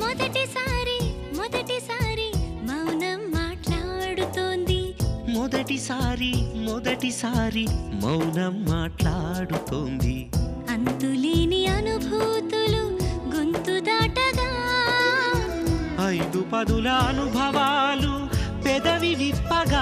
మొదటిసారి మొదటిసారి మౌనం మాట్లాడుతోంది మొదటిసారి మొదటిసారి మౌనం మాట్లాడుతోంది అంతులేని అనుభూతులు గొంతు దాటగా ఐదు పదుల అనుభవాలు పెదవి విప్పగా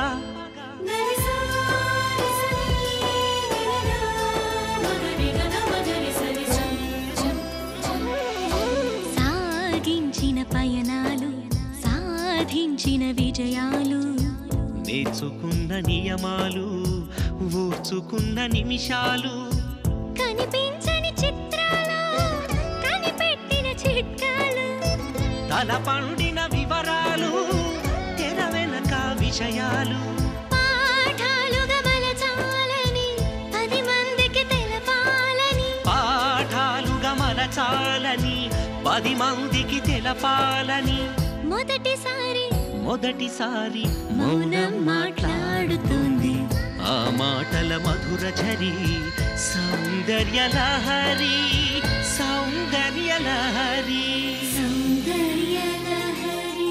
సాగించిన పయనాలు సాధించిన విజయాలు నేర్చుకున్న నియమాలు ఊర్చుకున్న నిమిషాలు కనిపించని చిత్రాలు కనిపెట్టిన చిట్కాలు తల పండిన వివరాలు తెర వెనక విషయాలు పాఠాలుగా మలచాలని పది మందికి తెలపాలని పాఠాలుగా మలచాలని పది మందికి తెలపాలని మొదటిసారి మొదటిసారి మౌనం మాట్లాడుతుంది ఆ మాటల మధుర ఝరి Soundarya Lahari Soundarya Lahari Soundarya Lahari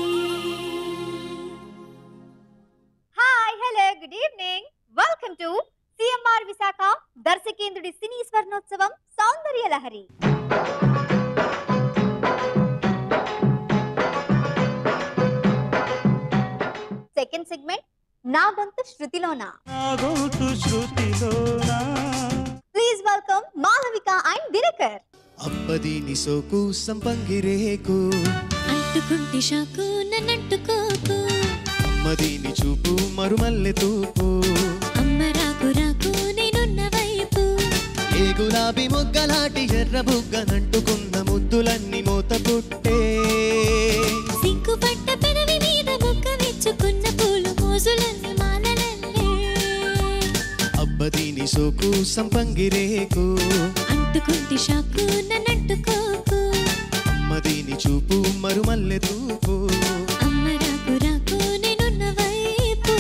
hi hello good evening welcome to CMR Visakha దర్శకేంద్రుడి సినీ స్వర్ణోత్సవం సౌందర్య లహరి సెకండ్ సెగ్మెంట్ నా గొంతు శృతిలోనా గోటు శృతిలోనా please welcome Malavika and Dinakar అప్పదీని సోకు సంపంగిరేకు అంటుకుంటే షాకు నన్నంటుకోకు అమ్మదీని చూపు మరుమల్లె తూపు అమ్మ రాకు రాకు నేనున్న వైపు ఏ గులాబీ మొగ్గలాటి ఎర్ర బుగ్గనంటుకున్న ముద్దులన్నీ మూత పుట్టే సిగ్గుపట్ట పెదవి మీద బుక్క వెచ్చుకున్న పూలు మోజులన్నీ మాలలల్లే అబ్బదీని సోకు సంపంగిరేకు అంటుకుంటే షాకు నన్నంటుకోకు అమ్మదీని చూపు మరుమల్లె తూపు అమ్మ రాకు రాకు నేనున్న వైపు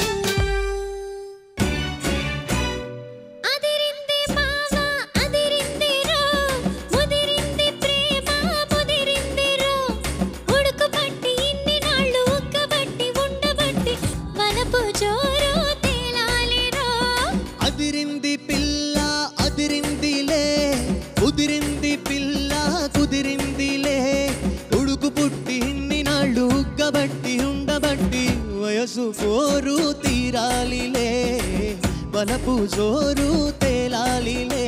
అదిరింది మావ అదిరింది రో ముదిరింది ప్రేమ ముదిరింది రో ఉడుకు పట్టి ఇన్ని నాళ్ళు ఉక్కబట్టి ఉండబట్టి వలపు జోరు తేలాలి రో అదిరింది పిల్ల అదిరిందిలే కుదిరింది పిల్ల కుదిరిందిలే ఉడుకు పుట్టి ఇన్ని నాళ్ళు ఉగ్గబట్టి ఉండబట్టి వయసు పోరు తీరాలిలే బలపు జోరు తేలాలిలే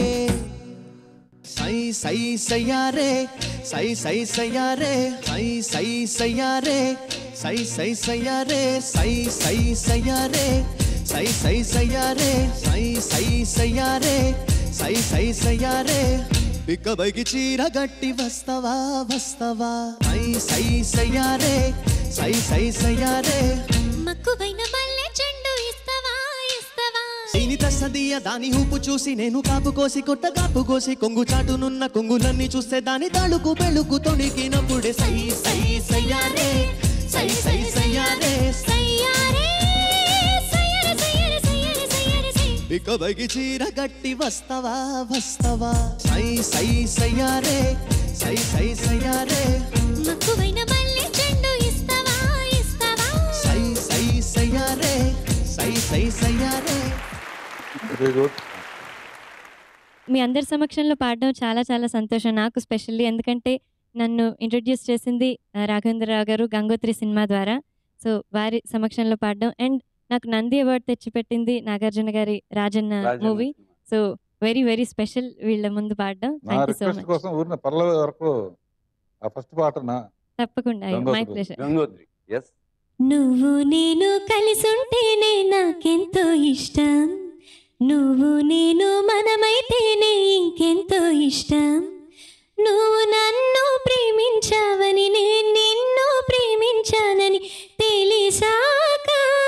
సై సై సయ్యారే సై సై సయ్యారే సై సై సయ్యారే సై సై సయ్యారే సై సై సయ్యారే సై సై సయ్యారే సై సై సయ్యారే సై సై సయ్యారే బిగ్గబగి చీర గట్టి వస్తవా వస్తవా సై సై సయ్యారే సై సై సయ్యారే మక్కువైన మల్లె చెండు ఇస్తవా ఇస్తవా సీనిత సదియ దాని ఊపు చూసి నేను కాపు కోసి కొట్ట కాపు కోసి కొంగు చాటునున్న కొంగులన్నీ చూస్తే దాని తాళుకు పెళ్ళుకు తొణికినప్పుడే సై సై సయ్యారే సై సై సయ్యారే సయ్యారే సయ్యారే సయ్యారే సయ్యారే సయ్యారే సై బిగ్గబగి చీర గట్టి వస్తవా వస్తవా సై సై సయ్యారే సై సై సయ్యారే మక్కువైన మల్లె చెండు ఇస్తవా ఇస్తవా సై సై సయ్యారే సై సై సయ్యారే వెరీ గుడ్ మీ అందరి సమక్షంలో పాడడం చాలా చాలా సంతోషం నాకు స్పెషల్లీ ఎందుకంటే నన్ను ఇంట్రడ్యూస్ చేసింది ఆ, రాఘవేంద్రరావు గారు గంగోత్రి సినిమా ద్వారా సో వారి సమక్షంలో పాడడం అండ్ నాకు నంది అవార్డు తెచ్చిపెట్టింది నాగార్జున గారి Rajanna movie so very very special వీళ్ళ ముందు పాడడం నా thank you so request much కోసం ఊరిన పర్లవి వరకు ఆ ఫస్ట్ పాట నా తప్పకుండా my Gangotri. Pleasure Gangotri yes నువ్వు నేను కలిసుంటేనే నాకెంతో ఇష్టం నువ్వు నేను మనమైతేనే ఇంకెంతో ఇష్టం నువ్వు నన్ను ప్రేమించావని నేను నిన్ను ప్రేమించానని తెలిసాక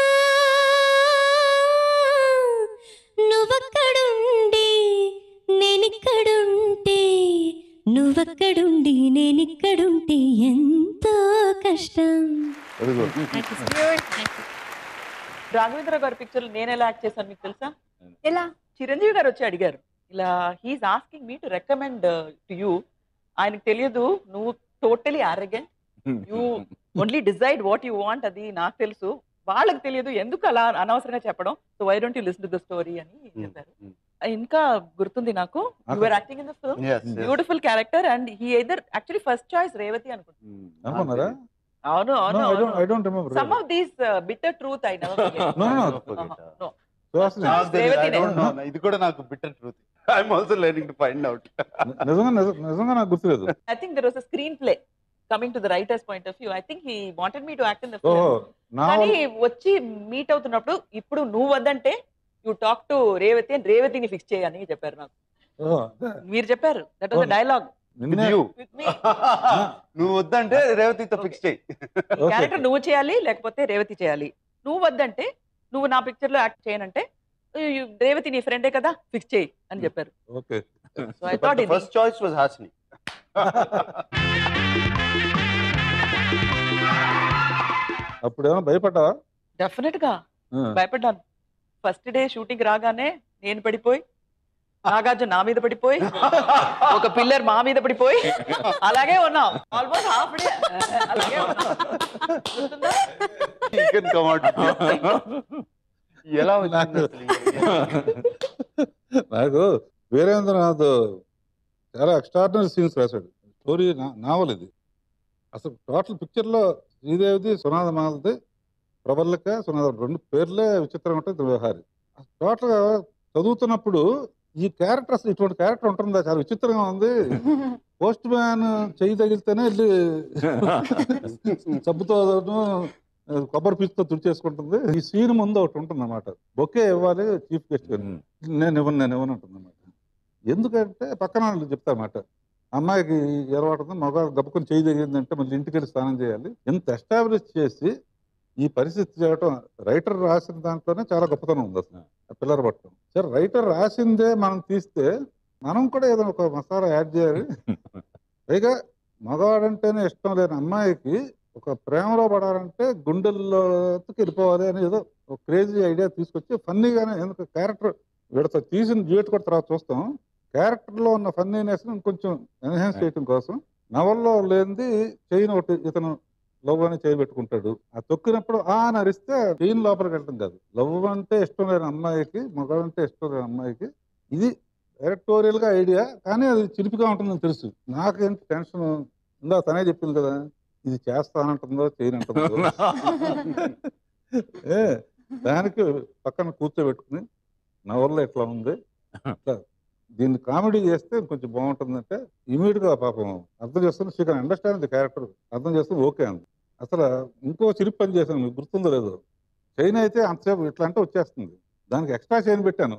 నువ్వక్కడుండి నేనిక్కడుంటే నువ్వక్కడుండి నేనిక్కడుంటే ఎంతో కష్టం very good thank you so much Raghavendra గారి పిక్చర్ నేను ఎలా యాక్ట్ చేశాను మీకు తెలుసా ఎలా చిరంజీవి గారు వచ్చి అడిగారు ఇలా he's asking me to recommend to you ఆయనకు తెలియదు నువ్వు totally arrogant you only decide what you want అది నాకు తెలుసు వాళ్ళకి తెలియదు ఎందుకు అలా అనవసరంగా చెప్పడం so why don't you listen to the story అని చెప్పారు mm. ఇంకా గుర్తుంది నాకు you are acting in the film beautiful character and he either actually first choice Revathi అనుకుంటున్నాను అనుకున్నారా అవును అవును ఐ డోంట్ ఐ అవును don't remember some of these bitter truth I never No, no, no Suhasini నాకు తెలియదు, I రేవతినే. don't know. ఇది కూడా నాకు bitter truth I'm also learning to find out నిజంగా నిజ- నిజంగా నాకు గుర్తులేదు I think there was a screenplay coming to the writer's point of view I think he wanted me to act in the ఓహో film నా కానీ వల్ల- వచ్చి మీట్ అవుతున్నప్పుడు ఇప్పుడు నువ్వు వద్దంటే యు టాక్ టు రేవతి అని రేవతిని ఫిక్స్ చేయని చెప్పారు నాకు ఓహో, అదే. మీరు చెప్పారు దట్ వాస్ అవును. డైలాగ్ నిన్నే విత్ మీ నువ్వు వద్దంటే రేవతితో ఫిక్స్ చేయి ఓకే. క్యారెక్టర్ నువ్వు చేయాలి లేకపోతే రేవతి చేయాలి నువ్వు వద్దంటే నువ్వు నా పిక్చర్ లో యాక్ట్ చేయనంటే "You- రేవతి నీ ఫ్రెండే కదా ఫిక్స్ చేయి అని చెప్పారు ఓకే సో ఐ థాట్ ఇది ఫస్ట్ చాయిస్ వాజ్ హాసిని అప్పుడు ఏమైనా భయపడ్డావా డెఫినెట్ గా ఆ. భయపడ్డాను ఫస్ట్ డే షూటింగ్ రాగానే నేను పడిపోయి నాగార్జున నా మీద పడిపోయి ఒక పిల్లర్ మా మీద పడిపోయి అలాగే ఉన్నాం ఆల్మోస్ట్ హాఫ్ డే అలాగే ఉన్నాం గుర్తుందా? You can come out. ఎలా వచ్చింది అసలు ఈ- నాకు వీరేంద్రనాథ్ చాలా ఎక్స్ట్రాడినరీ సీన్స్ రాశాడు స్టోరీ నావల్ ఇది అసలు టోటల్ పిక్చర్లో శ్రీదేవిది సునాద మాలది ప్రబల్లిక సునాద రెండు పేర్లే విచిత్రంగా ఉంటాయి వ్యవహారి టోటల్గా చదువుతున్నప్పుడు ఈ క్యారెక్టర్ అసలు ఇటువంటి క్యారెక్టర్ ఉంటుందా చాలా విచిత్రంగా ఉంది పోస్ట్ మ్యాన్ చెయ్యి తగిలితేనే వెళ్ళి సబ్బుతో కొబ్బరి పీచుతో తుడిచేసుకుంటుంది ఈ సీన్ ముందు ఒకటి ఉంటుంది అన్నమాట బొకే ఇవ్వాలి చీఫ్ గెస్ట్ నేను ఇవ్వను నేను ఇవ్వను అంటుంది అన్నమాట ఎందుకంటే పక్కన వాళ్ళు చెప్తారన్నమాట అమ్మాయికి ఎరవాటు ఉంది మగ గబ్బుకొని చేయి తగిలిందంటే మళ్ళీ ఇంటికి వెళ్ళి స్నానం చేయాలి ఎంత ఎస్టాబ్లిష్ చేసి ఈ పరిస్థితి చేయటం రైటర్ రాసిన దాంట్లోనే చాలా గొప్పతనం ఉంది అసలు ఆ పిల్లర్ పట్టడం సరే రైటర్ రాసిందే మనం తీస్తే మనం కూడా ఏదైనా ఒక మసాలా యాడ్ చేయాలి పైగా మగవాడంటేనే ఇష్టం లేని అమ్మాయికి ఒక ప్రేమలో పడాలంటే గుండెల్లోకి వెళ్ళిపోవాలి అని ఏదో ఒక క్రేజీ ఐడియా తీసుకొచ్చి ఫన్నీగానే ఎందుకు క్యారెక్టర్ వీడితో తీసిన డ్యూట్ కూడా తర్వాత చూస్తాం క్యారెక్టర్ లో ఉన్న ఫన్నీనెస్ ఇంకొంచెం ఎన్హాన్స్ చేయడం కోసం నవల్లో లేనిది చైన్ ఒకటి ఇతను లవ్ అని చేయి పెట్టుకుంటాడు ఆ తొక్కినప్పుడు ఆ అని అరిస్తే చైన్ లోపలికి వెళ్ళడం కాదు లవ్ అంటే ఇష్టం లేని అమ్మాయికి మగవాడంటే ఇష్టం లేని అమ్మాయికి ఇది డైరెక్టోరియల్ గా ఐడియా కానీ అది చిలిపిగా ఉంటుందని తెలుసు నాకేంటి టెన్షన్ ఇందా తనే చెప్పింది కదా ఇది చేస్తానంటుందో చేయనంటుందో ఏ దానికి పక్కన కూర్చోబెట్టుకుని నా వల్ల ఇట్లా ఉంది ఇట్లా దీన్ని కామెడీ చేస్తే కొంచెం బాగుంటుందంటే ఇమీడియట్ గా పాపం అర్థం చేస్తుంది she can understand the character అర్థం చేస్తుంది ఓకే అంది అసలు ఇంకో చిరిపి పని చేశాను మీకు గుర్తుందో లేదో చైన్ అయితే అంతసేపు ఇట్లా అంటే వచ్చేస్తుంది దానికి ఎక్స్ట్రా చైన్ పెట్టాను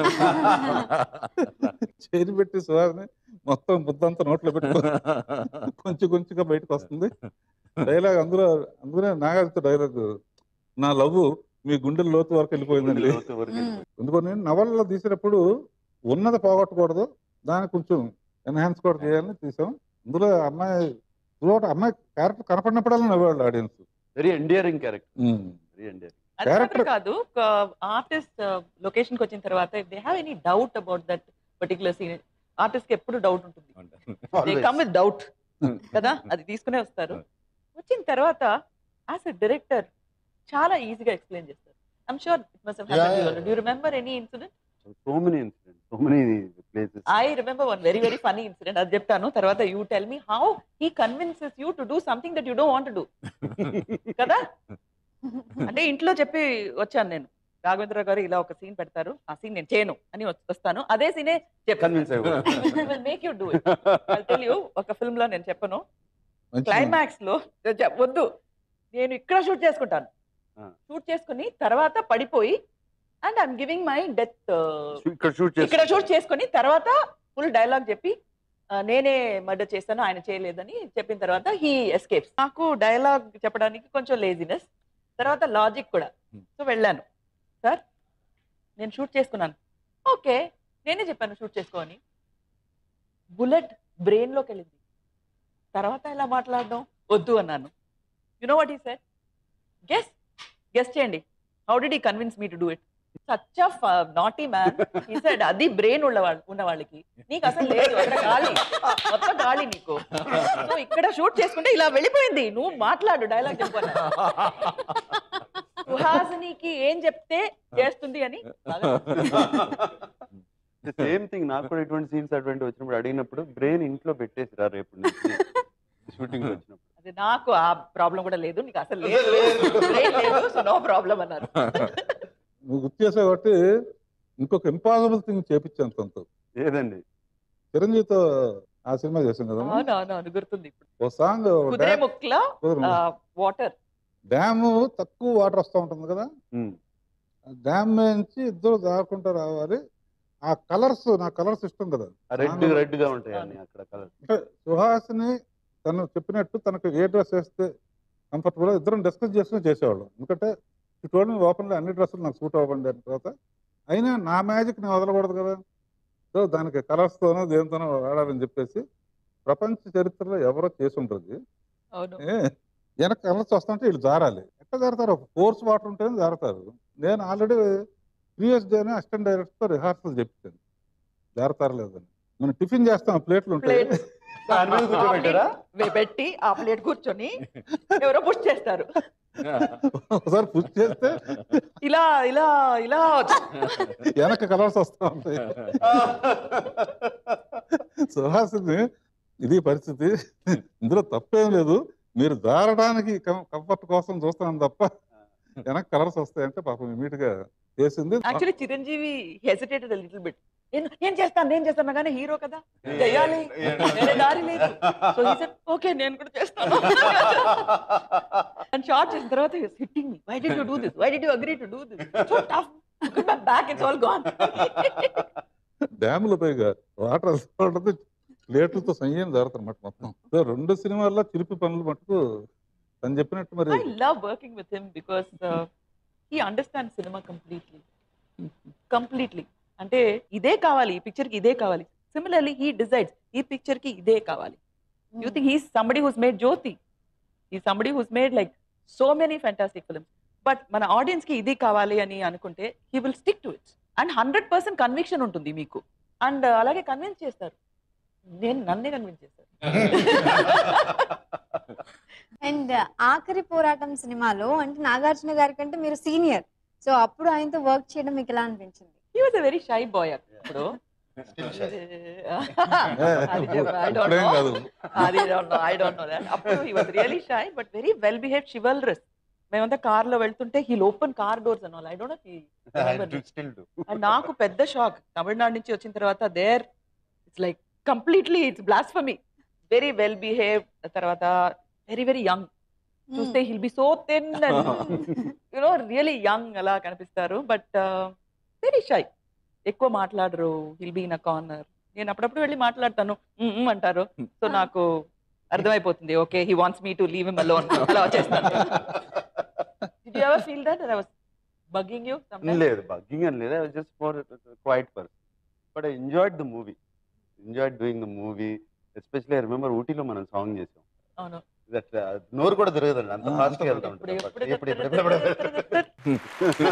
చైన్ పెట్టి సువారిని మొత్తం బుద్ధంతా నోట్లో పెట్టుకో కొంచెం కొంచెంగా బయటకు వస్తుంది డైలాగ్ అందులో అందులో నాగార్జున డైలాగ్ నా లవ్ మీ గుండెల లోతు వరకు వెళ్ళిపోయిందండి లోతు వరకు వెళ్ళిపోయింది. ఎందుకని నవల్లో తీసినప్పుడు ఉన్నది పోగొట్టకూడదు దాన్ని కొంచెం ఎన్హాన్స్ కూడా చేయాలని తీసాం అందులో అమ్మాయి త్రూఅవుట్ అమ్మాయి క్యారెక్టర్ కనపడినప్పుడల్లా నవ్వాడు audience very endearing character very endearing అది Character- మాత్రం కాదు ఆర్టిస్ట్ లొకేషన్ కి వచ్చిన తర్వాత they have any doubt about that particular scene artist కి ఎప్పుడు డౌట్ ఉంటుంది దే కమ్ విత్ డౌట్ కదా అది తీసుకునే వస్తారు వచ్చిన తర్వాత యాజ్ అ డైరెక్టర్ చాలా ఈజీగా ఎక్స్ప్లెయిన్ చేస్తారు I'm sure it must Yeah, yeah. Do remember any incident so many incident so many places I remember one very very funny incident అది చెప్తాను తర్వాత you tell me how he convinces you to do something that you don't want do కదా అంటే ఇంట్లో చెప్పి వచ్చాను నేను రాఘవేంద్ర గారు ఇలా ఒక సీన్ పెడతారు ఆ సీన్ నేను చేయను అని వస్- వస్తాను అదే సీనే Convince అయ్యావు. Make you do tell you ఒక ఫిల్మ్ లో నేను చెప్పను మంచి క్లైమాక్స్ లో నేను చెప్- వద్దు నేను ఇక్కడ షూట్ చేసుకుంటాను Ah. షూట్ చేసుకుని తర్వాత పడిపోయి and I'm giving my death ఇక్కడ షూట్ ఇక్కడ షూట్ చేసుకుని తర్వాత ఫుల్ డైలాగ్ చెప్పి ఆ, నేనే మర్డర్ చేస్తాను ఆయన చేయలేదని చెప్పిన తర్వాత హీ ఎస్కేప్స్ నాకు డైలాగ్ చెప్పడానికి కొంచెం లేజినెస్ తర్వాత లాజిక్ కూడా సో వెళ్ళాను సార్ నేను షూట్ చేసుకున్నాను ఓకే నేనే చెప్పాను షూట్ చేసుకోని బుల్లెట్ బ్రెయిన్ లోకి వెళ్ళింది తర్వాత ఎలా మాట్లాడడం వద్దు అన్నాను యు నో వాట్ ఈ సార్ గెస్ గెస్ చేయండి how did he convince me to do it such naughty man ఈ సైడ్ అది బ్రెయిన్ ఉన్న వాళ్ళ ఉన్న వాళ్ళకి నీకు అసలు లేదు అక్కడ గాలి మొత్తం గాలి నీకు సో ఇక్కడ షూట్ చేసుకుంటే ఇలా వెళ్ళిపోయింది నువ్వు మాట్లాడు డైలాగ్ చెప్పాను సుహాసినికి ఏం చెప్తే చేస్తుంది అని బాగా సేమ్ థింగ్ నాకు కూడా ఇటువంటి సీన్స్ అటువంటి వచ్చినప్పుడు అడిగినప్పుడు బ్రెయిన్ ఇంట్లో పెట్టేసిరా రేపు నుంచి షూటింగ్ వచ్చినప్పుడు అది నాకు ఆ ప్రాబ్లం కూడా లేదు నీకు అసలు లేదు Brain లేదు సో నో ప్రాబ్లం అన్నారు నువ్వు గుర్తు చేసావు కాబట్టి ఇంకొక ఇంపాసిబుల్ థింగ్ చేపించాను తనతో ఏదండి చిరంజీవితో ఆ సినిమా చేసాం కదా అవును అవును అవును గుర్తుంది ఇప్పుడు ఓ సాంగ్ కుదిరే ముక్కలో వాటర్ డ్యామ్ తక్కువ వాటర్ వస్తూ ఉంటుంది కదా ఉమ్. డ్యామ్ నుంచి ఇద్దరు దాక్కుంటూ రావాలి ఆ కలర్స్ నా కలర్స్ ఇష్టం కదా రెడ్ రెడ్ గా ఉంటాయి అన్ని అక్కడ కలర్ అంటే సుహాసిని తను చెప్పినట్టు తనకు ఏ డ్రెస్ వేస్తే కంఫర్టబుల్ ఇద్దరం డిస్కస్ చేసుకుని చేసేవాళ్ళం ఎందుకంటే చూడండి ఓపెన్లో అన్ని డ్రెస్సులు నాకు సూట్ అవ్వండి అని తర్వాత అయినా నా మ్యాజిక్ నేను వదలకూడదు కదా సో దానికి కలర్స్తోనో దేనితోనో వాడాలని చెప్పేసి ప్రపంచ చరిత్రలో ఎవరో చేసి ఉంటుంది అవును ఏ, వెనక కలర్స్ వస్తుంటే వీళ్ళు జారాలి ఎట్లా జారుతారు ఒక ఫోర్స్ వాటర్ ఉంటేనే జారుతారు నేను ఆల్రెడీ ప్రీవియస్ డేనే అసిస్టెంట్ డైరెక్టర్తో రిహార్సల్ చెప్తాను జారుతారు లేదని మనం టిఫిన్ చేస్తాం ప్లేట్లు ఉంటాయి ప్లేట్ దాని మీద కూర్చోబెట్టారా? పెట్టి ఆ ప్లేట్ కూర్చొని ఎవరో పుష్ చేస్తారు ఒకసారి పుష్ చేస్తే ఇలా ఇలా ఇలా వెనక కలర్స్ వస్తూ ఉంటాయి సుహాసిని ఇది పరిస్థితి ఇందులో తప్పేం లేదు మీరు జారడానికి కంఫర్ట్ కోసం చూస్తాను తప్ప వెనక కలర్స్ వస్తాయంటే పాపం ఇమీడియట్ గా చేసింది actually Chiranjeevi hesitated little bit నేను చేస్తాను నేను చేస్తాను కానీ హీరో కదా చేయాలి వేరే దారి లేదు సో ఓకే నేను కూడా చేస్తాను అండ్ షార్ట్ చేసిన తర్వాత hitting me why did you do this why did you agree to do this so tough my back it's all gone డ్యాముల పైగా వాటర్ ఉంటుంది ప్లేట్లతో సంయం జారుతారన్నమాట మొత్తం సో రెండు సినిమాల్లో చిలిపి పనులు మటుకు తను చెప్పినట్టు మరి I love working with him because he understand cinema completely completely అంటే ఇదే కావాలి ఈ పిక్చర్ కి ఇదే కావాలి సిమిలర్లీ హీ డిసైడ్స్ ఈ పిక్చర్ కి ఇదే కావాలి you think he somebody who's made Jyothi ఈ somebody who's made like so many fantastic films but మన ఆడియన్స్ కి ఇది కావాలి అని అనుకుంటే he will stick to its and hundred percent conviction ఉంటుంది మీకు అండ్ అలాగే కన్విన్స్ చేస్తారు నేను నన్నే కన్విన్స్ చేస్తారు అండ్ ఆఖరి పోరాటం సినిమాలో అంటే నాగార్జున గారి కంటే మీరు సీనియర్ సో అప్పుడు ఆయనతో వర్క్ చేయడం మీకు ఎలా అనిపించింది he was a very shy boy అప్పుడు అది చెప్ప- I don't ఇప్పుడేం know. కాదు అది don't know, I don't know that. అప్పుడు he was really shy but very well behaved chivalrous మేమంతా కార్ లో వెళ్తుంటే he'll open car doors and all I don't know still do and నాకు పెద్ద shock Tamil Nadu నుంచి వచ్చిన తర్వాత there it's like completely it's bliss for me very well behave తర్వాత very very young చూస్తే he'll be so thin and you know really young అలా కనిపిస్తారు but very shy ఎక్కువ మాట్లాడరు he'll be in a corner నేను అప్పుడప్పుడు వెళ్ళి మాట్లాడతాను "ఉమ్, ఉమ్" అంటారు సో నాకు అర్థమైపోతుంది okay he wants me to leave him alone అలా వచ్చేస్తాను did you ever feel that I was bugging you లేదు బగ్గింగ్ అని లేదు just for quiet person but I enjoyed the movie enjoyed doing the movie especially I remember ఊటీలో మనం song చేసాం అవును that నోరు కూడా తిరగదండి అంత ఆ, ఫాస్ట్ గా అంత వెళ్తా ఇప్పుడు ఉంటుంది ఎప్పుడు ఇప్పుడు ఇప్పుడు ఇప్పుడు ఇప్పుడు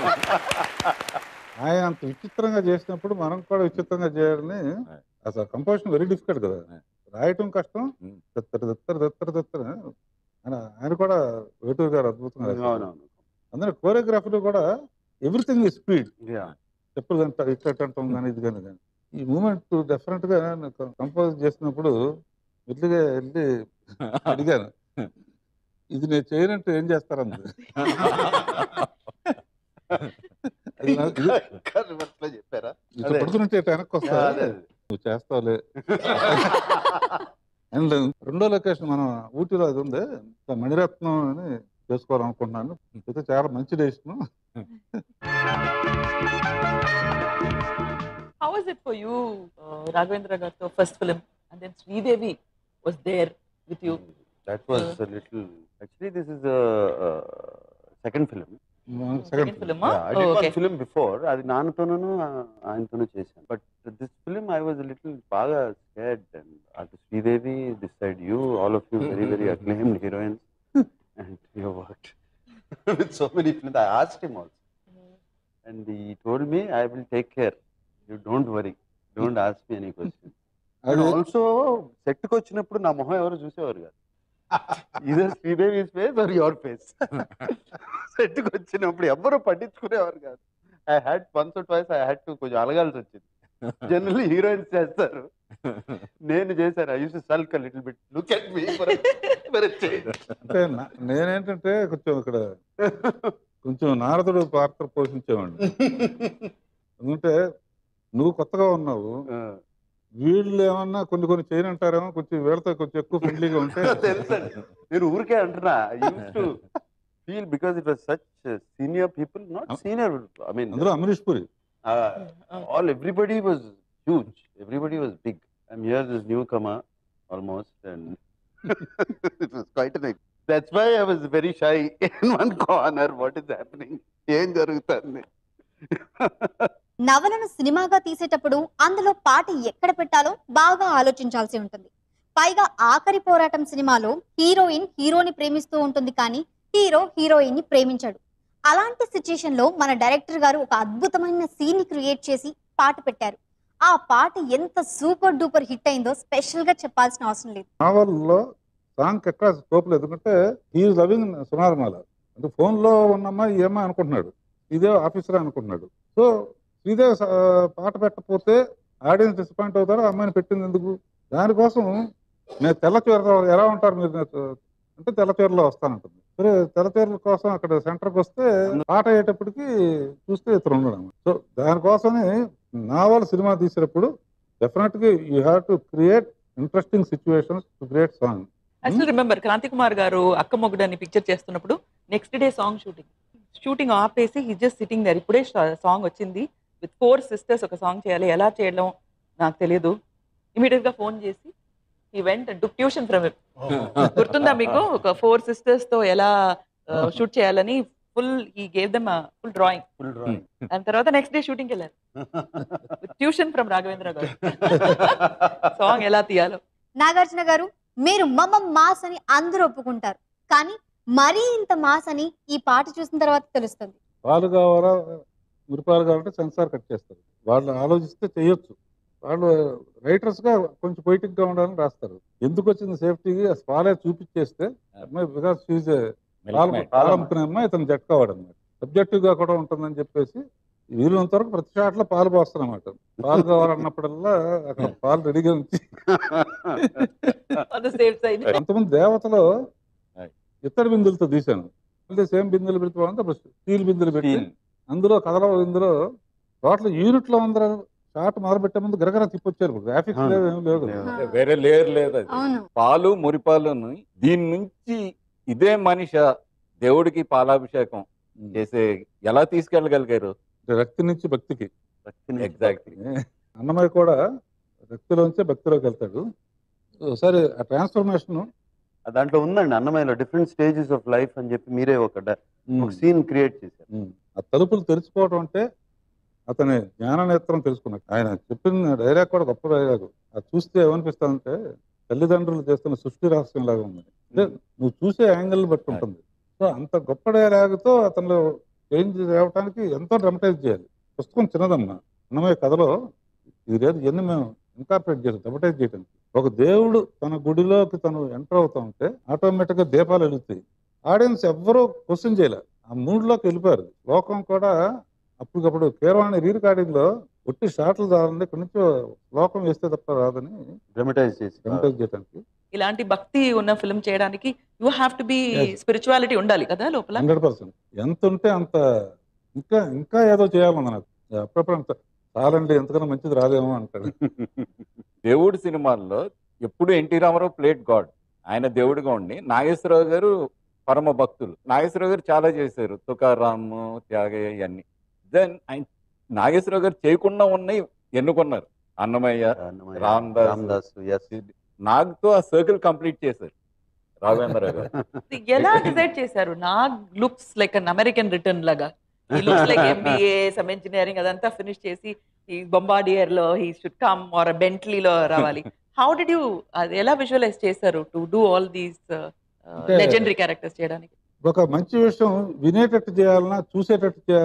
ఆయన అంత విచిత్రంగా చేసినప్పుడు మనం కూడా విచిత్రంగా చేయాలని అసలు కంపోజిషన్ వెరీ డిఫికల్ట్ కదా రాయటం కష్టం Hmm. దత్తరు దత్తరు దత్తరు దత్తరు ఆయన ఆయన కూడా వేటూరు గారు అద్భుతంగా రాశారు. అవునవును అందులో కోరియోగ్రఫీలో కూడా ఎవ్రీథింగ్ స్పీడ్ యా చెప్పులు అంటారు ఇక్కడ అంటాం కానీ ఇది కానీ కానీ ఈ మూమెంట్ డెఫినెట్ గా కంపోజ్ చేసినప్పుడు మెల్లిగా వెళ్ళి అడిగాను ఇది నేను చేయనంటే ఏం చేస్తారంది అది నాకు- ఇది- చెప్పారా ఇట్లా అదే. పడుకున్నట్టు ఇట్లా వెనక్కి వస్తా Yeah, అదే, అదే. నువ్వు చేస్తావులే అండ్ రెండో లొకేషన్ మనం ఊటీలో అది ఉంది ఇంకా మణిరత్నం అని చేసుకోవాలనుకుంటున్నాను అయితే చాలా మంచి decision How was it for you, uh, Raghavendra Garto, first film, and then Sridevi was there with you? That was a little. Actually, this is a, uh second film. Second Second film, huh? Yeah, I did Oh, one okay. film before. అది నాన్నతోనూ ఆయనతోనూ చేశాను but this film I was little బాగా scared and అటు Sridevi this side you all of you very very acclaimed heroines and you work with so many films I ask him also and he told me I will take care you don't worry don't ask me any question and అది also set కి వచ్చినప్పుడు నా మొహం ఎవరు చూసేవారు కాదు ఇదే Sridevi face or your face set కి వచ్చినప్పుడు ఎవరు పట్టించుకునేవారు కాదు I had once twice I had to కొంచెం అలగాల్సి వచ్చింది జనరల్లీ హీరోయిన్స్ చేస్తారు నేను చేశాను I use sulk little bit look at me అంటే నా- నేనేంటంటే కొంచెం ఇక్కడ కొంచెం నారదుడు పాత్ర పోషించేవాడిని ఎందుకంటే నువ్వు కొత్తగా ఉన్నావు వీళ్ళు ఏమన్నా కొన్ని కొన్ని చేయనంటారేమో కొంచెం వీళ్ళతో కొంచెం ఎక్కువ ఫ్రెండ్లీగా ఉంటే తెలుసండి నేను ఊరికే అంటున్నా use to feel because it was such senior people not senior I mean అందులో అమరీష్ పురి all everybody was huge. Everybody was big. I'm here, this newcomer, almost, and it was quite an. ex- That's why I was very shy in one corner. What is happening? ఏం జరుగుతుంది నవలను సినిమాగా తీసేటప్పుడు అందులో పాట ఎక్కడ పెట్టాలో బాగా ఆలోచించాల్సి ఉంటుంది పైగా ఆఖరి పోరాటం సినిమాలో హీరోయిన్ హీరోని ప్రేమిస్తూ ఉంటుంది కానీ హీరో హీరోయిన్ ని ప్రేమించాడు అలాంటి సిచ్యుయేషన్ లో మన డైరెక్టర్ గారు ఒక అద్భుతమైన సీన్ ని క్రియేట్ చేసి పాట పెట్టారు ఆ పాట ఎంత సూపర్ డూపర్ హిట్ అయిందో స్పెషల్ గా చెప్పాల్సిన అవసరం లేదు నావల్లో సాంగ్ ఎక్కడ తోపలేదు ఎందుకంటే ఈ లవింగ్ సునారమాల అంటే phone లో ఉన్నమ్మా ఈ అమ్మాయి అనుకుంటున్నాడు ఇదే ఆఫీసర్ అనుకుంటున్నాడు సో శ్రీదేవి స- పాట పెట్టకపోతే ఆడియన్స్ డిసప్పాయింట్ అవుతారు ఆ అమ్మాయిని పెట్టింది ఎందుకు దానికోసం నేను తెల్ల చీర ఎలా ఉంటారు మీరు నాకు అంటే తెల్ల చీరలో వస్తానంటుంది సరే తెల్ల చీరల కోసం అక్కడ సెంటర్కి వస్తే పాట అయ్యేటప్పటికి చూస్తే ఇతను ఉండడం సో దానికోసమే నావల్ సినిమా తీసేటప్పుడు డెఫినెట్గా you have to create interesting situations to create song I still remember Kranthi Kumar garu Akka Mogudu అని పిక్చర్ చేస్తున్నప్పుడు next day song shooting shooting ఆపేసి హీ జస్ట్ సిట్టింగ్ దర్ ఇప్పుడే సాంగ్ వచ్చింది విత్ ఫోర్ సిస్టర్స్ ఒక సాంగ్ చేయాలి ఎలా చేయడం నాకు తెలియదు ఇమీడియట్ గా ఫోన్ చేసి ఈ వెంట టుక్ ట్యూషన్ ఫ్రమ్ గుర్తుందా మీకు ఒక ఫోర్ సిస్టర్స్ తో ఎలా షూట్ చేయాలని full he gave them full drawing full drawing దాని తర్వాత నెక్స్ట్ డే షూటింగ్ వెళ్ళారు tuition from Raghavendra garu song ఎలా తీయాలో నాగార్జున గారు మీరు మమ్మ మాస్ అని అందరూ ఒప్పుకుంటారు కానీ మరీ ఇంత మాస్ అని ఈ పాట చూసిన తర్వాత తెలుస్తుంది పాలు కావాలా మురిపాలు కావాలంటే సెన్సార్ కట్ చేస్తారు వాళ్ళు ఆలోచిస్తే చేయొచ్చు వాళ్ళు రైటర్స్ గా కొంచెం పొయిటిక్ గా ఉండాలని రాస్తారు ఎందుకు వచ్చింది సేఫ్టీకి ఆ పాలే చూపించేస్తే అమ్మాయి బికాస్ ఫీజ్ పాలు పాలు అమ్ముకునే అమ్మాయి ఇతను జట్ కావాడు అనమాట సబ్జెక్టివ్ గా కూడా ఉంటుందని చెప్పేసి వీళ్ళంత వరకు ప్రతి షాట్ లో పాలు పోస్తారన్నమాట పాలు కావాలన్నప్పుడల్లా అక్కడ పాలు రెడీగా ఉంచి సేఫ్ సైడ్ కొంతమంది దేవతలో ఇత్తడి బిందులతో తీశాను అంటే సేమ్ బిందులు పెడుతున్నాం అప్పుడు స్టీల్ బిందులు పెట్టి అందులో కథలో ఇందులో టోటల్ యూనిట్ లో అందరూ షాట్ మొదలు పెట్టే ముందు గరగర తిప్పొచ్చారు గ్రాఫిక్స్ అవును. లేవు ఏం లేవు కదా. ఆ. వేరే లేయర్ లేదు అది అవును పాలు మురిపాలను దీని నుంచి ఇదే మనిష దేవుడికి పాలాభిషేకం చేసే ఎలా తీసుకెళ్ళగలిగారు అంటే రక్తి నుంచి భక్తికి ఎగ్జాక్ట్లీ అన్నమయ్య కూడా రక్తిలోంచే భక్తిలోకి వెళ్తాడు ఒకసారి ఆ ట్రాన్స్ఫర్మేషన్ దాంట్లో ఉందండి అన్నమయ్యలో డిఫరెంట్ స్టేజెస్ ఆఫ్ లైఫ్ అని చెప్పి మీరే ఒక డ- ఒక సీన్ క్రియేట్ చేశారు ఆ తలుపులు తెరుచుకోవడం అంటే అతని జ్ఞాన నేత్రం తెలుసుకున్నాడు ఆయన చెప్పిన డైలాగ్ కూడా గొప్ప డైలాగ్ అది చూస్తే ఏమనిపిస్తుందంటే తల్లిదండ్రులు చేస్తున్న సృష్టి రహస్యం లాగా ఉంది అంటే నువ్వు చూసే యాంగిల్ బట్టి ఉంటుంది సో అంత గొప్ప డైలాగ్తో అతను చేంజ్ తేవడానికి ఎంతో డ్రమటైజ్ చేయాలి పుస్తకం చిన్నదమ్మా అన్నమయ్య కథలో ఇది లేదు ఇవన్నీ మేము ఇన్కార్పొరేట్ చేసాం డ్రమటైజ్ చేయడానికి ఒక దేవుడు తన గుడిలోకి తను ఎంటర్ అవుతా ఉంటే ఆటోమేటిక్ గా దీపాలు వెలుగుతాయి ఆడియన్స్ ఎవ్వరూ క్వశ్చన్ చేయలే ఆ మూడ్లోకి వెళ్ళిపోయారు లోకం కూడా అప్పటికప్పుడు కీరవాణి రీ రికార్డింగ్ లో ఒట్టి షాట్లు రాదండి ఇక్కడి నుంచి లోకం వేస్తే తప్ప రాదని డ్రమటైజ్ చేసి డ్రమటైజ్ చేయడానికి ఇలాంటి భక్తి ఉన్న ఫిల్మ్ చేయడానికి you have to be Yes. Spirituality ఉండాలి కదా లోపల హండ్రెడ్ పర్సెంట్ ఎంత ఉంటే అంత ఇంకా ఇంకా ఏదో చేయాలన్నా నాకు అప్పుడప్పుడు అంత చాలండి ఎంతకన్నా మంచిది రాదేమో అంటాడు దేవుడి సినిమాల్లో ఎప్పుడు ఎన్టీ రామారావు ప్లేట్ గాడ్ ఆయన దేవుడిగా ఉండి నాగేశ్వరరావు గారు పరమ భక్తులు నాగేశ్వరరావు గారు చాలా చేశారు తుకారాము త్యాగయ్య ఇవన్నీ దెన్ ఆయన నాగేశ్వరరావు గారు చేయకుండా ఉన్నాయి ఎన్నుకున్నారు అన్నమయ్య అన్నమయ్య, రామదాస్. రామదాస్ ఎస్ నాగ్తో ఆ సర్కిల్ కంప్లీట్ చేశారు రాఘవేంద్ర గారు ఎలా డిసైడ్ చేశారు నా looks like an American return లాగా he looks like MBA some engineering అదంతా ఫినిష్ చేసి ఈ బొంబాడియర్ లో హీ షుడ్ కమ్ ఆర్ బెంట్లీలో రావాలి హౌ డిడ్ యూ అది ఎలా విజువలైజ్ చేశారు టు డూ ఆల్ దీస్ అంటే- లెజెండరీ క్యారెక్టర్స్ చేయడానికి ఒక మంచి విషయం వినేటట్టు చేయాలన్నా చూసేటట్టు చేయాలన్నా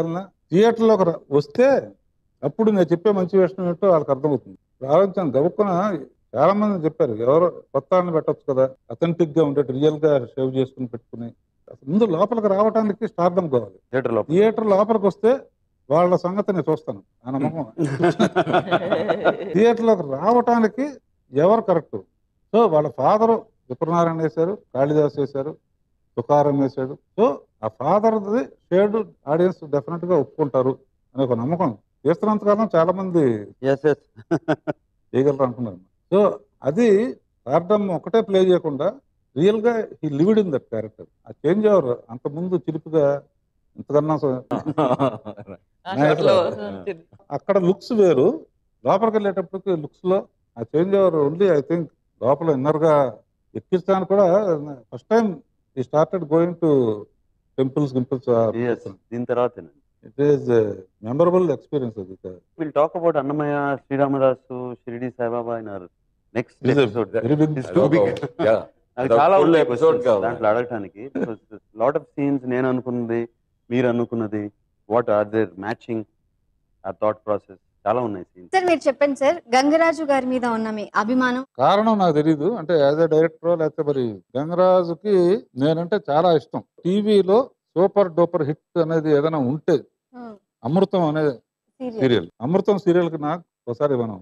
థియేటర్లోకి రా- వస్తే అప్పుడు నేను చెప్పే మంచి విషయం ఏంటో వాళ్ళకి అర్థమవుతుంది ఆలోచన గబుక్కున చాలా మంది చెప్పారు ఎవరో కొత్త వాళ్ళని పెట్టొచ్చు కదా అథెంటిక్ గా ఉండేది రియల్ గా సేవ్ చేసుకుని పెట్టుకుని అసలు ముందు లోపలికి రావడానికి స్టార్డం కావాలి థియేటర్ లో థియేటర్ లోపలికి వస్తే వాళ్ళ సంగతి నేను చూస్తాను ఆ నమ్మకం థియేటర్లోకి రావటానికి ఎవరు కరెక్ట్ సో వాళ్ళ ఫాదరు విప్రనారాయణ వేశారు కాళిదాస్ వేశారు తుకారం వేశాడు సో ఆ ఫాదర్ది షేడ్ ఆడియన్స్ డెఫినెట్ గా ఒప్పుకుంటారు అనే ఒక నమ్మకం చేస్తున్నంతకాలం చాలా మంది ఎస్ ఎస్ చేయగలరు అనుకున్నారు సో అది స్టార్డమ్ ఒకటే ప్లే చేయకుండా రియల్ గా he lived in that character ఆ చేంజ్ అవర్ అంత ముందు చిలిపిగా ఇంతకన్నా స- ఆ shot లో అక్కడ లుక్స్ వేరు లోపలికి వెళ్ళేటప్పటికి లుక్స్ లో ఆ change over only I think లోపల ఇన్నర్ గా ఎక్కిస్తాను కూడా first time he started going to temples గింపుల్స్ ఎస్ దీని తర్వాత ఇట్ ఈస్ మెమరబుల్ ఎక్స్పీరియన్స్ అది will talk about Annamayya Sriramadasu Shirdi Saibaba in our next This is a episode very big too big Yeah. నాకు అదొక చాలా full ఉన్నాయి episode questions కావాలి. దాంట్లో అడగటానికి లాట్ ఆఫ్ సీన్స్ నేను అనుకున్నది మీరు అనుకున్నది వాట్ ఆర్ దేర్ మ్యాచింగ్ ఆ థాట్ ప్రాసెస్ చాలా ఉన్నాయి సీన్స్ సార్ మీరు చెప్పండి సార్ గంగరాజు గారి మీద ఉన్న మీ అభిమానం కారణం నాకు తెలియదు అంటే యాజ్ ఎ డైరెక్టర్ లేకపోతే మరి గంగరాజుకి నేనంటే చాలా ఇష్టం టీవీలో సూపర్ డూపర్ హిట్ అనేది ఏదైనా ఉంటే అమృతం అనే సీరియల్ సీరియల్ అమృతం సీరియల్ కి నాకు ఒకసారి మనం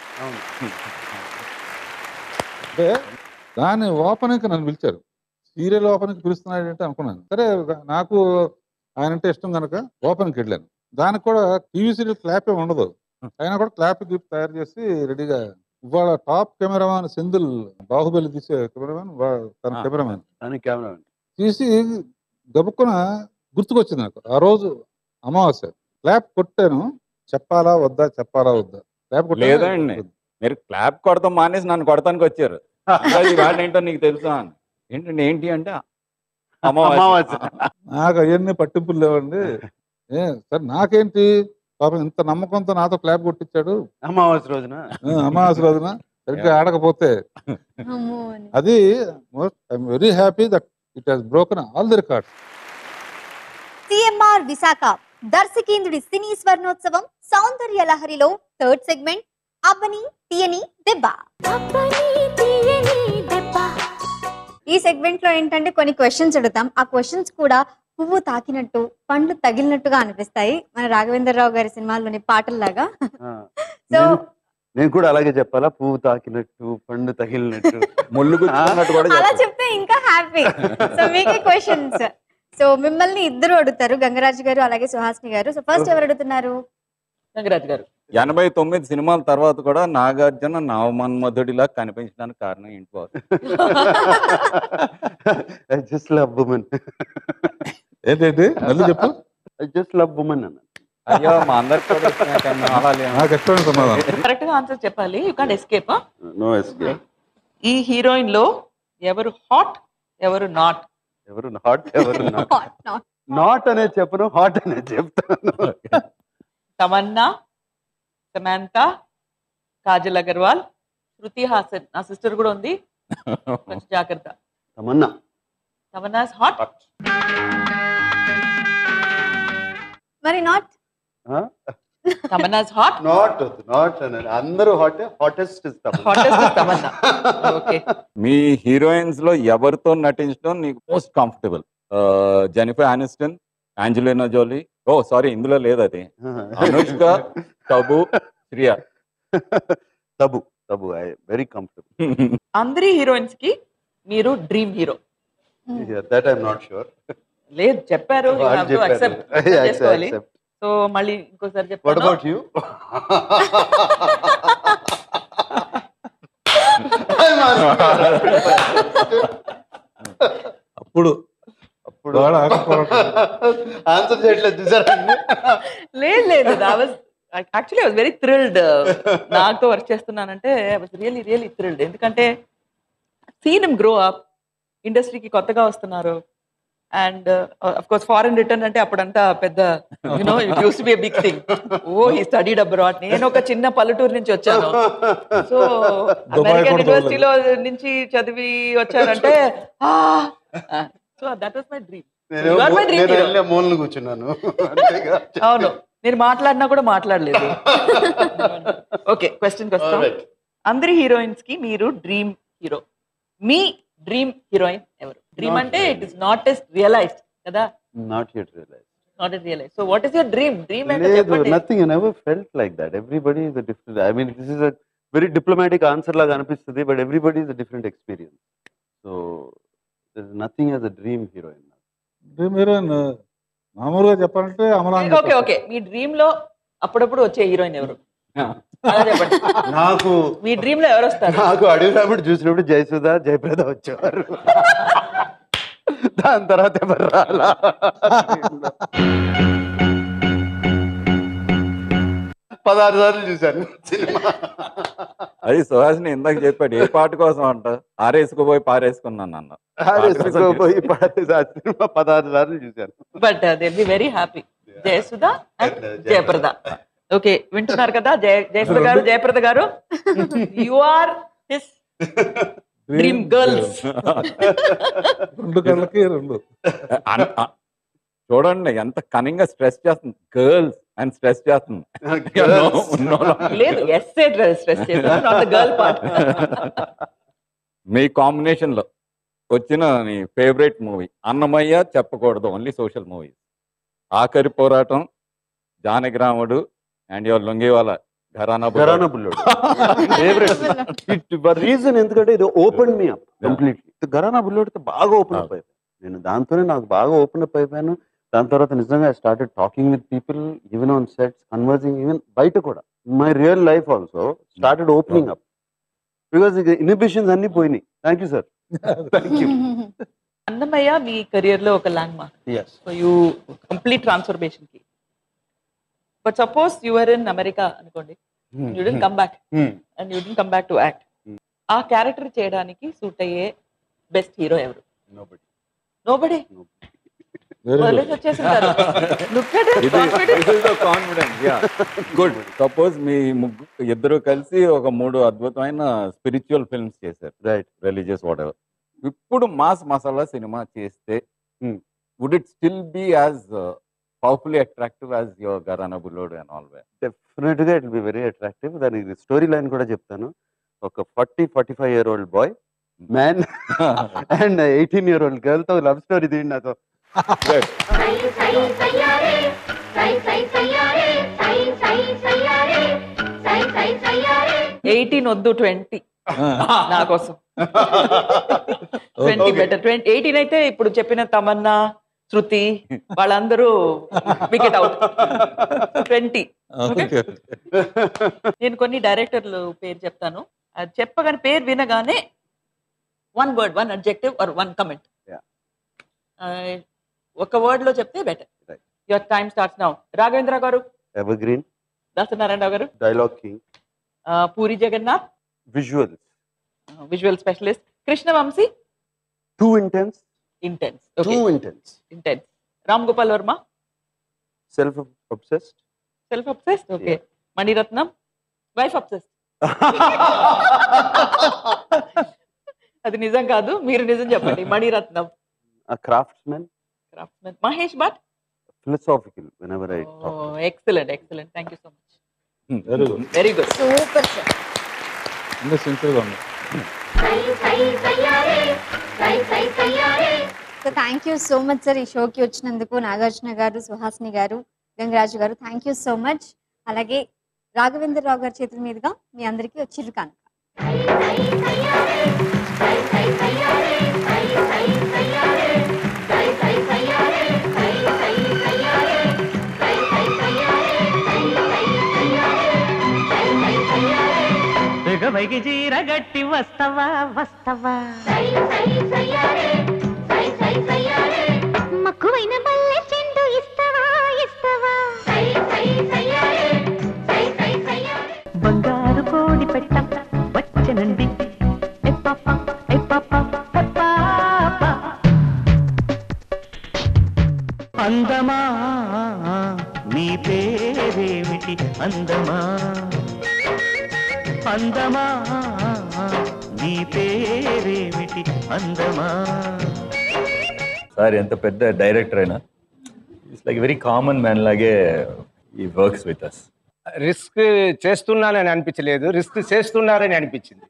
అంటే దాని ఓపెనింగ్ నన్ను పిలిచారు సీరియల్ ఓపెనింగ్ పిలుస్తున్నాడు అంటే అనుకున్నాను సరే నాకు ఆయన అంటే ఇష్టం కనుక ఓపెనింగ్కి వెళ్ళాను దానికి కూడా టీవీ సీరియల్ క్లాప్ ఏమి ఉండదు అయినా కూడా క్లాప్ గిఫ్ట్ తయారు చేసి రెడీగా ఇవాళ టాప్ కెమెరామాన్ సెందిల్ బాహుబలి తీసే కెమెరామాన్ తన ఆ. కెమెరామాన్ దాని కెమెరా తీసి గబుక్కున గుర్తుకొచ్చింది నాకు ఆ రోజు అమావాస్య క్లాప్ కొట్టాను చెప్పాలా వద్దా చెప్పాలా వద్దా క్లాప్ కొట్టాను. లేదండి. మీరు క్లాప్ కొడతాం మానేసి నన్ను కొడతానికి వచ్చారు అది వాళ్ళ ఏంటో నీకు తెలుసా అని ఏంటండి ఏంటి అంటే అమావాస్య. అమావాస్య నాకు అవన్నీ పట్టింపులు లేవండి ఏ సార్ నాకేంటి పాపం ఇంత నమ్మకంతో నాతో క్లాప్ కొట్టించాడు అమావాస్య రోజున ఆ, అమావాస్య రోజున సరిగ్గా ఆడకపోతే అమ్మో అని. అది I'm very happy that it has broken all the records CMR Visakha దర్శకేంద్రుడి సినీ స్వర్ణోత్సవం సౌందర్య లహరిలో థర్డ్ సెగ్మెంట్ అబ్బని తీయని దెబ్బ అబ్బని తీయని దెబ్బ ఈ సెగ్మెంట్ లో ఏంటంటే కొన్ని క్వశ్చన్స్ అడుగుతాం ఆ క్వశ్చన్స్ కూడా పువ్వు తాకినట్టు పండ్లు తగిలినట్టుగా అనిపిస్తాయి మన రాఘవేంద్రరావు గారి సినిమాల్లోని పాటల్లాగా ఆ. సో నేను- నేను కూడా అలాగే చెప్పాలా పువ్వు తాకినట్టు పండు తగిలినట్టు ముళ్ళు గుచ్చుకున్నట్టు కూడా అలా చెప్పండి. చెప్తే ఇంకా హ్యాపీ సో మీకే క్వశ్చన్స్ సో మిమ్మల్ని ఇద్దరు అడుగుతారు గంగరాజు గారు అలాగే సుహాసిని గారు సో ఫస్ట్ ఎవరు అడుగుతున్నారు గంగరాజు గారు ఎనభై తొమ్మిది సినిమాల తర్వాత కూడా నాగార్జున నవమన్మధుడిలా కనిపించడానికి కారణం ఏంటి boss I just love women ఏంటంటే మళ్ళీ చెప్పు ఐ జస్ట్ లవ్ ఉమెన్ అన్న అయ్యో మా అందరికి కూడా ఇష్టమే కానీ అలా లేము. నాకు ఇష్టమైన సమాధానం కరెక్ట్ గా ఆన్సర్ చెప్పాలి you can't escape no escape ఈ హీరోయిన్ లో ఎవరు హాట్ ఎవరు నాట్ ఎవరు నాట్ ఎవరు నాట్ Hot, not. నాట్ అనే చెప్పను హాట్ అనే చెప్తాను తమన్నా సమాంత కాజల్ అగర్వాల్ శృతి హాసన్ నా సిస్టర్ కూడా ఉంది కొంచెం జాగ్రత్త తమన్నా తమన్నా హాట్ మరి not Tamannaah hot not not అని అందరూ hot hottest Hottest is Tamannaah. Okay. మీ హీరోయిన్స్ లో ఎవరితో నటించడం నీకు most comfortable Jennifer Aniston Angelina Jolie oh sorry ఇందులో లేదు అది Anushka Tabu Shriya Tabu Tabu I very comfortable అందరి హీరోయిన్స్ కి మీరు dream hero that I'm not sure లేదు చెప్పారు అక్సెప్ట్ చేసుకోవాలి సో మళ్ళీ ఇంకోసారి వాట్ చెప్తాను అబౌట్ యూ అప్పుడు అప్పుడు వాడు ఆకపోవటం. ఆన్సర్ చేయట్లేదు చూసారా లేదు లేదు I was actually was very thrilled నాతో వర్క్ చేస్తున్నానంటే I was really really thrilled ఎందుకంటే సీన్ గ్రో అప్ ఇండస్ట్రీకి కొత్తగా వస్తున్నారు and of course foreign return అంటే అప్పుడంతా పెద్ద you know it use be big thing oh he studied abroad నేను ఒక చిన్న పల్లెటూరు నుంచి వచ్చాను సో దుబాయ్ అమెరికన్ కూడా యూనివర్సిటీలో నుంచి చదివి వచ్చానంటే so that was my dream నేనేమో You are my dream నేను hero. వెళ్ళే మూలను కూర్చున్నాను అంతేగా? అవును నేను మాట్లాడినా కూడా మాట్లాడలేదు ఓకే క్వశ్చన్కి వస్తాం Alright. అందరి హీరోయిన్స్ కి మీరు డ్రీమ్ హీరో మీ డ్రీమ్ హీరోయిన్ ఎవరు డ్రీమ్ Not అంటే really. It is not as realized కదా not yet realize not as realize so what is your dream dream ఏంటో లేదు చెప్పండి nothing I never felt like that everybody is different I mean this is a very diplomatic answer లాగా అనిపిస్తుంది but everybody is different experience so nothing as a dream heroine dream heroine మామూలుగా చెప్పాలంటే అమలాన్ okay okay మీ dream లో అప్పుడప్పుడు వచ్చే heroine ఎవరు అలా చెప్పండి నాకు మీ డ్రీమ్ లో ఎవరు వస్తారు నాకు అడిగినప్పుడు చూసినప్పుడు జయసుధ జయప్రద వచ్చేవారు దాని తర్వాత ఎవరు రాలా పదహారు సార్లు చూశాను సినిమా అది సుహాసిని ఇందాక చెప్పాడు ఏ పాట కోసం అంట ఆరేసుకోపోయి పారేసుకున్నాను అన్న పోయి పదహారు ఆ సినిమా పదహారు సార్లు చూశాను but they be very happy Jayasudha and Jayaprada okay వింటున్నారు కదా Jaya Jayasudha garu Jayaprada garu you are his dream girls రెండు కళ్ళకి రెండు అన్- అ- చూడండి ఎంత కనింగ్ గా స్ట్రెస్ చేస్తుంది గర్ల్స్ అని స్ట్రెస్ చేస్తుంది Girls. No, no. లేదు ఎస్ఏ స్ట్రెస్ చేస్తాను నాట్ ద గర్ల్ పార్ట్ మీ కాంబినేషన్ లో వచ్చిన నీ ఫేవరెట్ మూవీ అన్నమయ్య చెప్పకూడదు only social movie Aakhari Poratam Janakiramudu and your లొంగివాల ఘరానా ఘరానా బుల్లోడు ఫేవరెట్ రీజన్ ఎందుకంటే ఇది open me up completely Gharana బుల్లోడితో బాగా ఓపెన్ అప్ అయిపోయాను నేను దాంతోనే నాకు బాగా ఓపెన్ అప్ అయిపోయాను దాని తర్వాత నిజంగా I started talking with people even on sets conversing even బయట కూడా my real life also started opening up because inhibitions అన్ని పోయినాయి thank you sir thank you Annamayya మీ కెరియర్ లో ఒక landmark yes so you complete transformation కి but suppose your in America అనుకోండి you didn't come back and you didn't come back to act Hmm. ఆ character చేయడానికి suit అయ్యే best hero ఎవరు nobody very వదిలేసి వచ్చేసింటారు look at confidence good suppose మీ ముగ్గు ఇద్దరు కలిసి ఒక మూడు అద్భుతమైన స్పిరిచువల్ ఫిల్మ్స్ చేశారు రైట్ రిలీజియస్ వాట్ ఎవర్ ఇప్పుడు మాస్ మసాలా సినిమా చేస్తే Hmm. Would it still be as powerfully attractive as your Gharana Bullodu and always definite గా ఇట్ బి వెరీ అట్రాక్టివ్ దానికి స్టోరీ లైన్ కూడా చెప్తాను ఒక forty forty five year old boy man and eighteen year old girl తో love story తీయండి నాతో eighteen వద్దు twenty నా కోసం twenty Okay. Better twenty eighteen అయితే ఇప్పుడు చెప్పిన తమన్నా శృతి వాళ్ళందరూ వికెట్ అవుట్ ట్వంటీ ఓకే నేను కొన్ని డైరెక్టర్లు పేరు చెప్తాను అది చెప్పగానే పేరు వినగానే one word one objective or one comment Yeah. ఒక వర్డ్ లో చెప్తే better Right. Your time starts now Raghavendra garu evergreen Dasanarayana garu dialogue king ఆ, Puri Jagannadh visuals visual specialist Krishnavamsi too intense intense too intense intense Ram Gopal Varma self obsessed self obsessed okay Maniratnam wife obsessed అది నిజం కాదు మీరు నిజం చెప్పండి Maniratnam craftsmen craftmen Mahesh Bhatt philosophical whenever I talk excellent excellent thank you so much very good very good super sir ఇంకా సిన్సియర్గా ఉంది so thank you so much sir ఈ షోకి వచ్చినందుకు నాగార్జున గారు సుహాసిని గారు గంగరాజు గారు థ్యాంక్ యూ సో మచ్ అలాగే రాఘవేంద్ర రావు గారి చేతుల మీదుగా మీ అందరికీ వచ్చిర్రు కానుక దిగవైకి చీర గట్టి వస్తవా వస్తవా మక్కువైన మల్లె చెండు ఇస్తవా ఇస్తవా బంగారు కోడి పెట్ట వచ్చనండి ఏ పాప, ఏ పాప, ఏ పాప. అందమా నీ పేరేమిటి అందమా అందమా నీ పేరేమిటి అందమా సార్ ఎంత పెద్ద డైరెక్టర్ అయినా it's like very common man లాగే he works with us risk చేస్తున్నానని అనిపించలేదు రిస్క్ చేస్తున్నారని అనిపించింది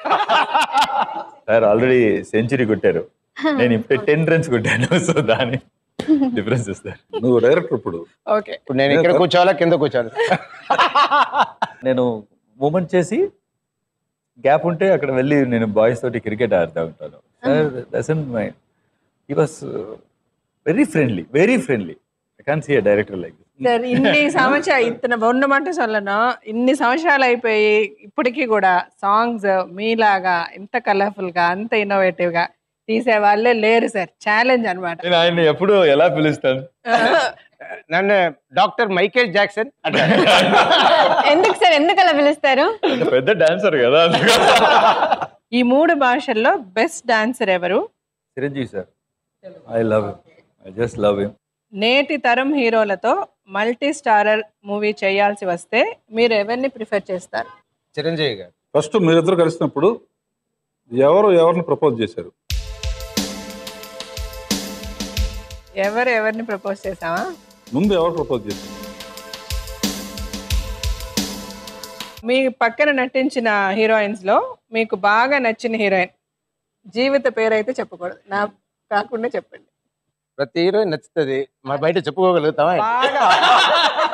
సార్ ఆల్రెడీ సెంచరీ కొట్టారు నేను ఇప్పుడే టెన్ రన్స్ కొట్టాను సో దాని డిఫరెన్స్ సార్ నువ్వు డైరెక్టర్ ఇప్పుడు ఓకే ఇప్పుడు నేను ఇక్కడ కూర్చోవాలా కింద కూర్చోవాలి నేను మూమెంట్ చేసి గ్యాప్ ఉంటే అక్కడ వెళ్ళి నేను బాయ్స్ తోటి క్రికెట్ ఆడుతూ ఉంటాను sir dozen my he was very friendly very friendly I can see a director like sir ఇన్ని సంవత్సరాలు ఇంత ఉన్నమాట సొల్లను ఇన్ని సంవత్సరాలు అయిపోయి ఇప్పటికీ కూడా సాంగ్స్ మీలాగా ఇంత కలర్ఫుల్ గా అంత ఇన్నోవేటివ్ గా తీసే వాళ్ళే లేరు సార్ ఛాలెంజ్ అన్నమాట నేను ఆయన ఎప్పుడు ఎలా పిలుస్తాను నన్ను డాక్టర్ మైకేల్ జాక్సన్ ఎందుకు సార్ ఎందుకు అలా పిలుస్తారు పెద్ద డాన్సర్ కదా ఈ మూడు భాషల్లో బెస్ట్ డాన్సర్ ఎవరు Chiranjeevi sir I love I just love him నేటి తరం హీరోలతో మల్టీ స్టారర్ మూవీ చేయాల్సి వస్తే మీరు ఎవరిని ప్రిఫర్ చేస్తారు చిరంజీవి గారు ఫస్ట్ మీరిద్దరు కలిసినప్పుడు ఎవరు ఎవరిని ప్రపోజ్ చేశారు ఎవరు ఎవరిని ప్రపోజ్ చేసావా ముందు ఎవరు ప్రపోజ్ చేశారు మీ పక్కన నటించిన హీరోయిన్స్ లో మీకు బాగా నచ్చిన హీరోయిన్ జీవిత పేరు అయితే చెప్పకూడదు నా కాకుండా చెప్పండి ప్రతి హీరోయిన్ నచ్చుతుంది మా బయట చెప్పుకోగలుగుతామా బాగా